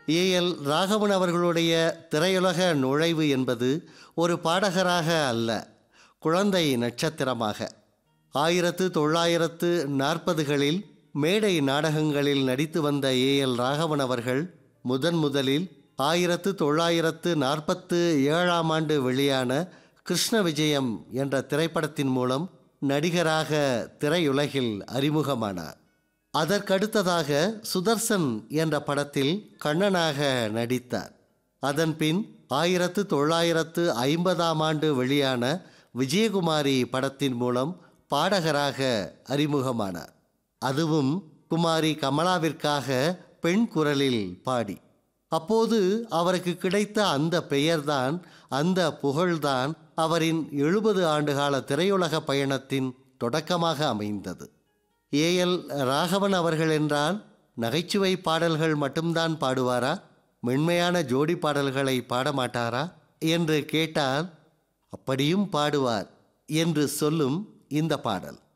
A L Raghavan அவர்களுடைய திரையுலக நுழைவு என்பது ஒரு பாடகராக அல்ல குழந்தை நட்சத்திரமாக ஆயிரத்து தொள்ளாயிரத்து நாற்பதுகளில் மேடை நாடகங்களில் நடித்து வந்த ஏ எல் ராகவன் அவர்கள் முதன் முதலில் ஆயிரத்து தொள்ளாயிரத்து நாற்பத்து ஏழாம் ஆண்டு வெளியான கிருஷ்ண விஜயம் என்ற திரைப்படத்தின் மூலம் நடிகராக திரையுலகில் அறிமுகமானார் அதற்கடுத்ததாக சுதர்சன் என்ற படத்தில் கண்ணனாக நடித்தார் அதன்பின் ஆயிரத்து தொள்ளாயிரத்து ஐம்பதாம் ஆண்டு வெளியான விஜயகுமாரி படத்தின் மூலம் பாடகராக அறிமுகமானார் அதுவும் குமாரி கமலாவிற்காக பெண் குரலில் பாடி அப்போது அவருக்கு கிடைத்த அந்த பெயர்தான் அந்த புகழ்தான் அவரின் எழுபது ஆண்டுகால திரையுலக பயணத்தின் தொடக்கமாக அமைந்தது ஏஎல் ராகவன் அவர்கள் என்றால் நகைச்சுவை பாடல்கள் மட்டும்தான் பாடுவாரா மென்மையான ஜோடி பாடல்களை பாடமாட்டாரா என்று கேட்டால் அப்படியும் பாடுவார் என்று சொல்லும் இந்த பாடல்